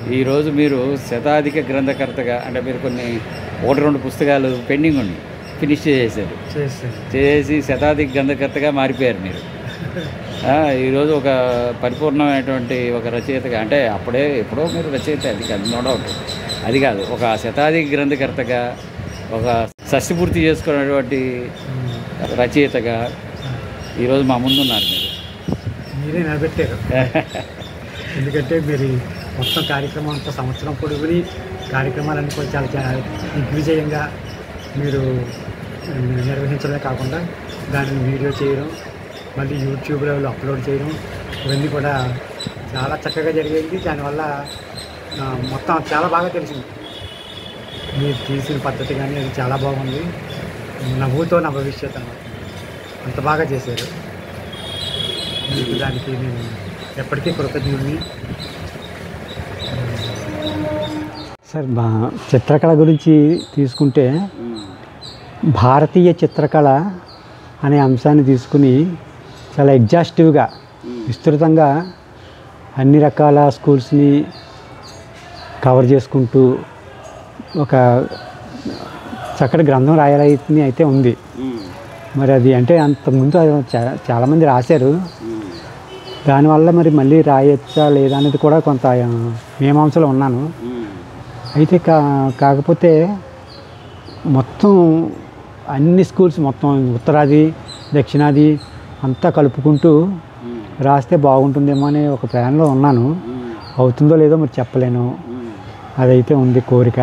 ఈరోజు మీరు శతాధిక గ్రంథకర్తగా అంటే మీరు కొన్ని ఒకటి రెండు పుస్తకాలు పెండింగ్ ఉన్నాయి ఫినిష్ చేసేసారు చేస్తాను చేసి శతాధిక గ్రంథకర్తగా మారిపోయారు మీరు ఆ, ఈరోజు ఒక పరిపూర్ణమైనటువంటి ఒక రచయితగా అంటే అప్పుడే ఎప్పుడో మీరు రచయిత అది కాదు నో డౌట్ అది కాదు ఒక శతాధిక గ్రంథకర్తగా ఒక షష్టి పూర్తి చేసుకున్నటువంటి రచయితగా ఈరోజు మా ముందున్నారు మీరు మీరే నిలబెట్టారు ఎందుకంటే మీరు మొత్తం కార్యక్రమం అంతా సంవత్సరం పొడుగుని కార్యక్రమాలన్నీ కూడా చాలా చాలా దిగ్విజయంగా మీరు నిర్వహించడమే కాకుండా దాన్ని వీడియో చేయడం మళ్ళీ యూట్యూబ్లో అప్లోడ్ చేయడం ఇవన్నీ కూడా చాలా చక్కగా జరిగింది దానివల్ల ఆ, మొత్తం చాలా బాగా తెలిసింది మీరు తీసిన పద్ధతి కానీ అది చాలా బాగుంది నవ్వుతో నా భవిష్యత్ అన్నమాట అంత బాగా చేశారు మీకు దానికి నేను ఎప్పటికీ కృతజ్ఞుడిని సార్ మా చిత్రకళ గురించి తీసుకుంటే భారతీయ చిత్రకళ అనే అంశాన్ని తీసుకుని చాలా ఎగ్జాస్టివ్గా విస్తృతంగా అన్ని రకాల స్కూల్స్ని కవర్ చేసుకుంటూ ఒక చక్కటి గ్రంథం రాయాలని అయితే ఉంది మరి అది అంటే అంతకుముందు అది చా- చాలామంది రాశారు దానివల్ల మరి మళ్ళీ రాయొచ్చా లేదా అనేది కూడా కొంత ఆ, మీమాంసలో ఉన్నాను అయితే కా కాకపోతే మొత్తం అన్ని స్కూల్స్ మొత్తం ఉత్తరాది దక్షిణాది అంతా కలుపుకుంటూ రాస్తే బాగుంటుందేమో అనే ఒక ప్లాన్లో ఉన్నాను అవుతుందో లేదో మరి చెప్పలేను అదైతే ఉంది కోరిక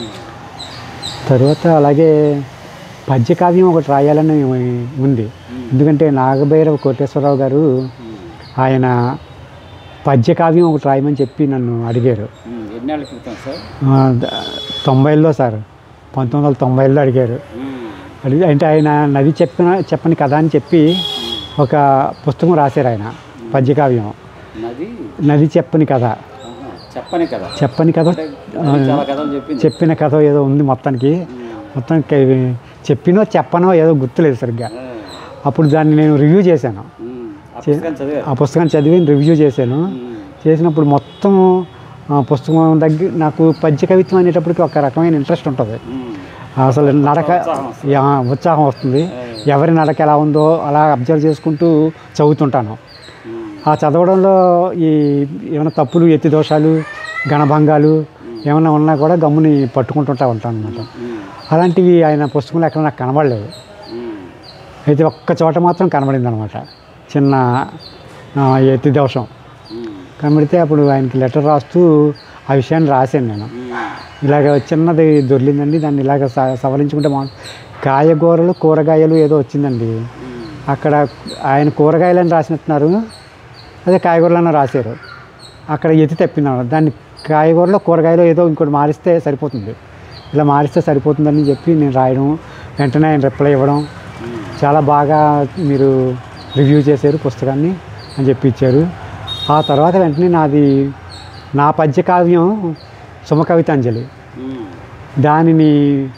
తర్వాత అలాగే పద్యకావ్యం ఒకటి రాయాలని ఉంది ఎందుకంటే నాగభైరవ కోటేశ్వరరావు గారు ఆయన పద్యకావ్యం ఒకటి రాయమని చెప్పి నన్ను అడిగారు ఎన్నేళ్ళ క్రితం సార్ ఆ, ద- తొంభైలో సార్ పంతొమ్మిది వందల తొంభైలో అడిగారు అడిగి అంటే ఆయన నది చెప్పిన చెప్పని కథ అని చెప్పి ఒక పుస్తకం రాశారు ఆయన పద్యకావ్యం నది నది చెప్పని కథ ఆహా, చెప్పని కదా చెప్పని కథ అంటే నది చాలా కథలు చెప్పింది చెప్పిన కథ ఏదో ఉంది మొత్తానికి మొత్తానికి చెప్పినో చెప్పనో ఏదో గుర్తులేదు సరిగ్గా ఆ, అప్పుడు దాన్ని నేను రివ్యూ చేశాను ఉమ్, ఆ పుస్తకం చదివారు ఆ పుస్తకాన్ని చదివి రివ్యూ చేశాను చేసినప్పుడు మొత్తం ఆ పుస్తకం దగ్గర నాకు పద్య కవిత్వం అనేటప్పటికి ఒక రకమైన ఇంట్రెస్ట్ ఉంటుంది ఉమ్, అసలు నడక ఉత్సాహం యా, ఉత్సాహం వస్తుంది ఎవరి నడక ఎలా ఉందో అలా అబ్జర్వ్ చేసుకుంటూ చదువుతుంటాను ఉమ్, ఆ చదవడంలో ఈ ఏమైనా తప్పులు ఎత్తి దోషాలు గణభంగాలు ఏమైనా ఉన్నా కూడా గమ్ముని పట్టుకుంటుంటా ఉంటాను అనమాట ఉమ్, అలాంటివి ఆయన పుస్తకంలో ఎక్కడ నాకు కనబడలేదు ఉమ్, అయితే ఒక్క చోట మాత్రం కనబడింది అనమాట చిన్న ఆ, ఎత్తి దోషం ఉమ్, కనబడితే అప్పుడు ఆయనకి లెటర్ రాస్తూ ఆ విషయాన్ని రాశాను నేను ఉమ్, ఇలాగ చిన్నది దొర్లిందండి దాన్ని ఇలాగ స- సవరించుకుంటే బాగుంటుంది కాయగూరలు కూరగాయలు ఏదో వచ్చిందండి ఉమ్, అక్కడ ఆయన కూరగాయలని రాసినట్టున్నారు అదే కాయగూరలను రాశారు అక్కడ ఎత్తి తప్పిందన్నమాట దాన్ని కాయగూరలో కూరగాయలు ఏదో ఇంకోటి మారిస్తే సరిపోతుంది ఇలా మారిస్తే సరిపోతుందని చెప్పి నేను రాయడం వెంటనే ఆయన రిప్లై ఇవ్వడం చాలా బాగా మీరు రివ్యూ చేశారు పుస్తకాన్ని అని చెప్పి ఇచ్చారు ఆ తర్వాత వెంటనే నాది నా పద్య కావ్యం సుమకవితాంజలి ఉమ్, దానిని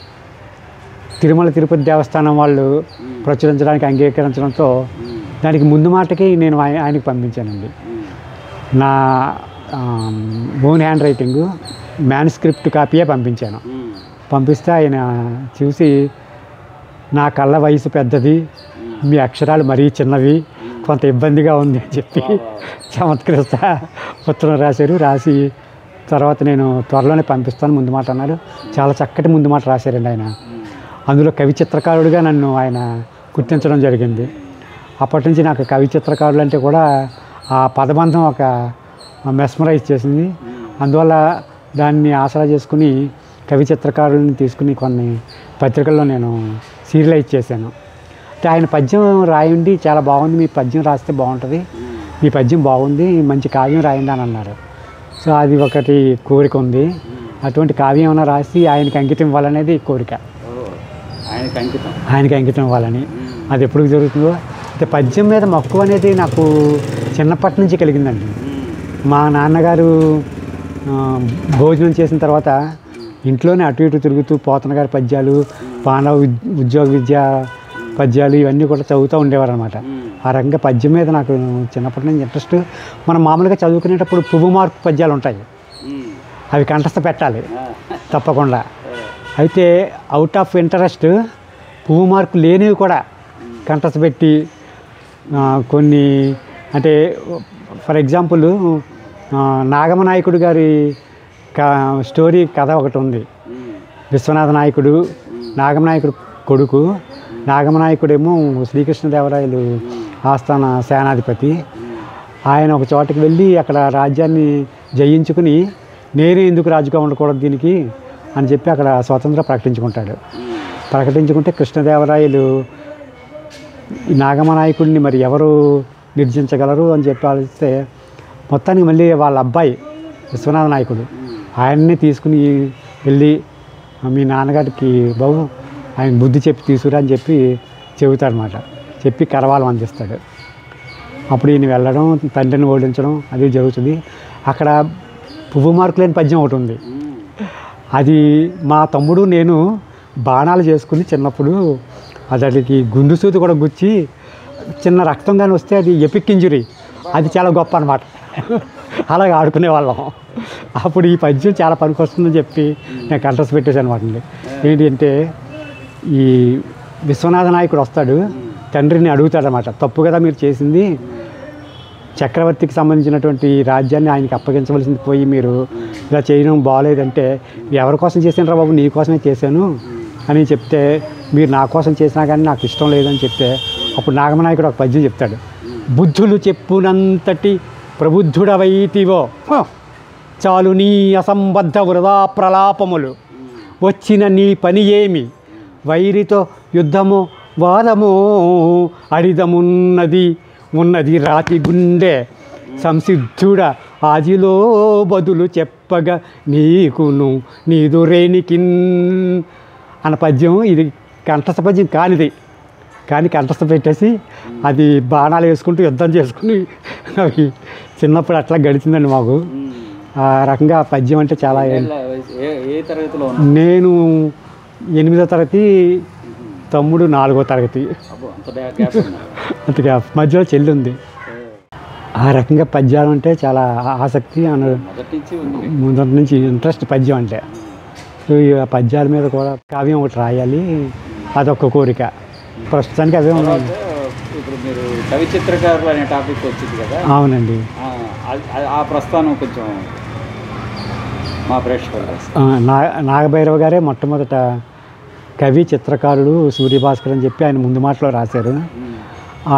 తిరుమల తిరుపతి దేవస్థానం వాళ్ళు ప్రచురించడానికి అంగీకరించడంతో ఉమ్, దానికి ముందు మాటకి నేను ఆయ- ఆయనకి పంపించానండి ఉమ్, నా ఓన్ హ్యాండ్ రైటింగ్ మ్యాన్స్క్రిప్ట్ కాపీయే పంపించాను ఉమ్, పంపిస్తే ఆయన చూసి నా కళ్ళ వయసు పెద్దది మీ అక్షరాలు మరీ చిన్నవి కొంత ఇబ్బందిగా ఉంది అని చెప్పి చమత్కరిస్తా ఉత్తరం రాశారు రాసి తర్వాత నేను త్వరలోనే పంపిస్తాను ముందు మాట అన్నారు చాలా చక్కటి ముందు మాట రాశారండి ఆయన అందులో కవి చిత్రకారుడిగా నన్ను ఆయన గుర్తించడం జరిగింది అప్పటి నుంచి నాకు కవి చిత్రకారులు అంటే కూడా ఆ పదబంధం ఒక మెస్మరైజ్ చేసింది అందువల్ల దాన్ని ఆసరా చేసుకుని కవి చిత్రకారులను తీసుకుని కొన్ని పత్రికల్లో నేను సీరియలైజ్ చేశాను అంటే ఆయన పద్యం రాయండి చాలా బాగుంది మీ పద్యం రాస్తే బాగుంటుంది మీ పద్యం బాగుంది మంచి కావ్యం రాయండి అని అన్నారు సో అది ఒకటి కోరిక ఉంది అటువంటి కావ్యం ఏమైనా రాసి ఆయనకి అంకితం ఇవ్వాలనేది కోరిక ఓ, ఆయనకి అంకితం ఆయనకి అంకితం ఇవ్వాలని అది ఎప్పుడు జరుగుతుందో అయితే పద్యం మీద మక్కువ అనేది నాకు చిన్నప్పటి నుంచి కలిగిందండి ఉమ్, మా నాన్నగారు ఆ, భోజనం చేసిన తర్వాత ఇంట్లోనే అటు ఇటు తిరుగుతూ పోతన గారి పద్యాలు పాండవ ఉద్- ఉద్యోగ విద్య పద్యాలు ఇవన్నీ కూడా చదువుతూ ఉండేవారు అనమాట ఉమ్, ఆ రంగ పద్యం మీద నాకు చిన్నప్పటి నుంచి ఇంట్రెస్ట్ మనం మామూలుగా చదువుకునేటప్పుడు పువ్వు మార్పు పద్యాలు ఉంటాయి ఉమ్, అవి కంఠస్థ పెట్టాలి తప్పకుండా అయితే అవుట్ ఆఫ్ ఇంట్రెస్ట్ పువ్వు మార్కు లేనివి కూడా కంఠస్థ పెట్టి ఆ, కొన్ని అంటే ఫర్ ఎగ్జాంపుల్ నాగమనాయకుడు గారి క స్టోరీ కథ ఒకటి ఉంది విశ్వనాథ నాయకుడు నాగమనాయకుడు కొడుకు నాగమనాయకుడేమో శ్రీకృష్ణదేవరాయలు ఆస్థాన సేనాధిపతి ఆయన ఒక చోటకి వెళ్ళి అక్కడ రాజ్యాన్ని జయించుకుని నేనే ఎందుకు రాజుగా ఉండకూడదు దీనికి అని చెప్పి అక్కడ స్వతంత్ర ప్రకటించుకుంటాడు ప్రకటించుకుంటే కృష్ణదేవరాయలు ఈ నాగమనాయకుడిని మరి ఎవరు నిర్జించగలరు అని చెప్పి ఆలోచిస్తే మొత్తానికి మళ్ళీ వాళ్ళ అబ్బాయి విశ్వనాథ నాయకుడు ఆయన్ని తీసుకుని వెళ్ళి మీ నాన్నగారికి బాబు ఆయన బుద్ధి చెప్పి తీసుకురా అని చెప్పి చెబుతాడనమాట చెప్పి కరవాలం అందిస్తాడు అప్పుడు ఈయన వెళ్ళడం తండ్రిని ఓడించడం అది జరుగుతుంది అక్కడ పువ్వు మార్కు లేని పద్యం ఒకటి ఉంది అది మా తమ్ముడు నేను బాణాలు చేసుకుని చిన్నప్పుడు అది అడిగి గుండు సూది కూడా గుచ్చి చిన్న రక్తం కానీ వస్తే అది ఎపిక్ ఇంజురీ అది చాలా గొప్ప అనమాట అలాగే ఆడుకునే వాళ్ళం అప్పుడు ఈ పద్యం చాలా పనికొస్తుందని చెప్పి నేను కంట్రస్ పెట్టేశాను అనమాట ఏంటి అంటే ఈ విశ్వనాథ నాయకుడు వస్తాడు తండ్రిని అడుగుతాడనమాట తప్పు కదా మీరు చేసింది చక్రవర్తికి సంబంధించినటువంటి రాజ్యాన్ని ఆయనకి అప్పగించవలసింది పోయి మీరు ఇలా చేయడం బాగోలేదంటే ఎవరి కోసం చేశాను బాబు నీ కోసమే చేశాను అని చెప్తే మీరు నా కోసం చేసినా కానీ నాకు ఇష్టం లేదని చెప్తే అప్పుడు నాగమనాయకుడు ఒక పద్యం చెప్తాడు బుద్ధులు చెప్పునంతటి ప్రబుద్ధుడవైతివో హ, చాలు నీ అసంబద్ధ వృధా ప్రలాపములు వచ్చిన నీ పని ఏమి వైరితో యుద్ధము వాదము అడిదమున్నది ఉన్నది రాతి గుండె సంసిద్ధుడ ఆదిలో బదులు చెప్పగా నీకును నీదు రేణికిన్ అన్న పద్యం ఇది కంఠస్థ పద్యం కానిది కానీ కంఠస్థ పెట్టేసి అది బాణాలు వేసుకుంటూ యుద్ధం చేసుకుని అవి చిన్నప్పుడు అట్లా గడిచిందండి మాకు ఆ రకంగా ఆ పద్యం అంటే చాలా ఏళ్ళ వయసు- ఏ ఏ తరగతిలో ఉన్నా నేను ఎనిమిదో తరగతి తమ్ముడు నాలుగో తరగతి అబ్బో అంత గ్యాప్ ఉన్నా అంతగా మధ్యలో చెల్లి ఉంది ఆ రకంగా పద్యాలు అంటే చాలా ఆసక్తి అను మొదటి నుంచి ఉంది ముందటి నుంచి ఇంట్రెస్ట్ పద్యం అంటే సో ఈ పద్యాల మీద కూడా కావ్యం ఒకటి రాయాలి అదొక కోరిక ప్రస్తుతానికి అవే ఉన్నాయి తర్వాత ఇప్పుడు మీరు కవి చిత్రకారులు అనే టాపిక్ వచ్చింది కదా అవునండి ఆ, అది- అది- ఆ ప్రస్థానం కొంచెం మా ప్రేక్షకులు ఆ, నా నాగభైరవ గారే మొట్టమొదట కవి చిత్రకారుడు సూర్యభాస్కర్ అని చెప్పి ఆయన ముందు మాటలో రాశారు ఆ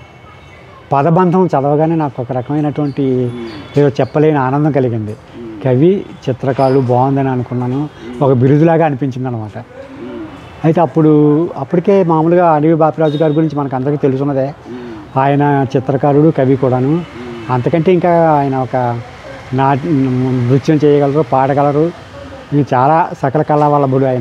పదబంధం చదవగానే నాకు ఒక రకమైనటువంటి ఏదో చెప్పలేని ఆనందం కలిగింది కవి చిత్రకారుడు బాగుందని అనుకున్నాను ఒక బిరుదులాగా అనిపించింది అనమాట అయితే అప్పుడు అప్పటికే మామూలుగా అడవి బాపిరాజు గారి గురించి మనకు అందరికీ తెలుసున్నదే ఆయన చిత్రకారుడు కవి కూడాను అంతకంటే ఇంకా ఆయన ఒక నా నృత్యం చేయగలరు పాడగలరు ఇంకా చాలా సకల కళావల్లభుడు ఆయన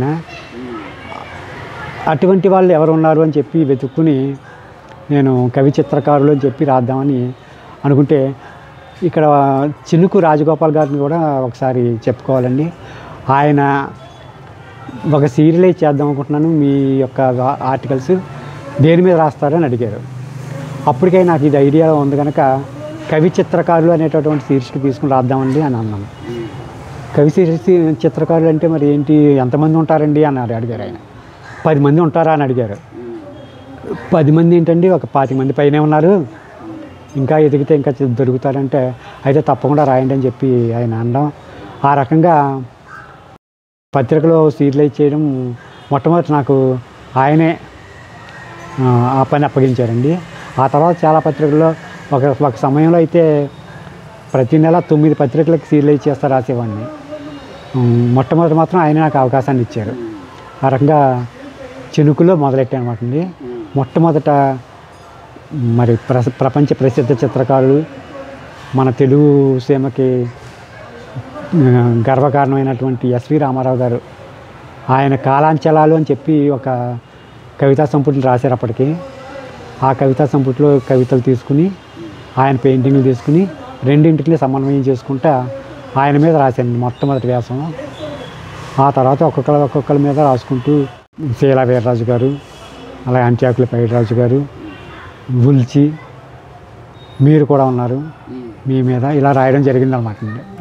అటువంటి వాళ్ళు ఎవరు ఉన్నారు అని చెప్పి వెతుక్కుని నేను కవి చిత్రకారులు అని చెప్పి రాద్దామని అనుకుంటే ఇక్కడ చినుకు రాజగోపాల్ గారిని కూడా ఒకసారి చెప్పుకోవాలండి ఆయన ఒక సీరియల్ చేద్దాం అనుకుంటున్నాను మీ యొక్క ఆర్టికల్స్ దేని మీద రాస్తారని అడిగారు అప్పటికే నాకు ఇది ఐడియా ఉంది కనుక కవి చిత్రకారులు అనేటటువంటి శీర్షిక తీసుకుని రాద్దామండి అని అన్నాను కవి శీర్షి చిత్రకారులు అంటే మరి ఏంటి ఎంతమంది ఉంటారండి అన్నారు అడిగారు ఆయన పది మంది ఉంటారా అని అడిగారు పది మంది ఏంటండి ఒక పాతి మంది పైనే ఉన్నారు ఇంకా ఎదిగితే ఇంకా చి- దొరుకుతారంటే అయితే తప్పకుండా రాయండి అని చెప్పి ఆయన అనడం ఆ రకంగా పత్రికలో సీరియలైజ్ చేయడం మొట్టమొదటి నాకు ఆయనే ఆ, ఆ పని అప్పగించారండి ఆ తర్వాత చాలా పత్రికల్లో ఒక ఒక సమయంలో అయితే ప్రతి నెల తొమ్మిది పత్రికలకు సీరియలైజ్ చేస్తా రాసేవాడిని ఉమ్, మొట్టమొదటి మాత్రం ఆయన నాకు అవకాశాన్ని ఇచ్చారు ఆ రకంగా చినుకులో మొదలెట్టాను అనమాట అండి మొట్టమొదట మరి ప్ర ప్రపంచ ప్రసిద్ధ చిత్రకారుడు మన తెలుగు సీమకి ఆ, గర్వకారణమైనటువంటి ఎస్వి రామారావు గారు ఆయన కాలాంచలాలు అని చెప్పి ఒక కవితా సంపుటిని రాశారు అప్పటికి ఆ కవితా సంపుటిలో కవితలు తీసుకుని ఆయన పెయింటింగ్లు తీసుకుని రెండింటిని సమన్వయం చేసుకుంటా ఆయన మీద రాశాను మొట్టమొదటి వ్యాసం ఆ తర్వాత ఒక్కొక్కరు ఒక్కొక్కరి మీద రాసుకుంటూ శీలా వీర్రాజు గారు అలాగే అంత్యాకుల పైడిరాజు గారు ఉల్చి మీరు కూడా ఉన్నారు మీ మీద ఇలా రాయడం జరిగిందనమాట అండి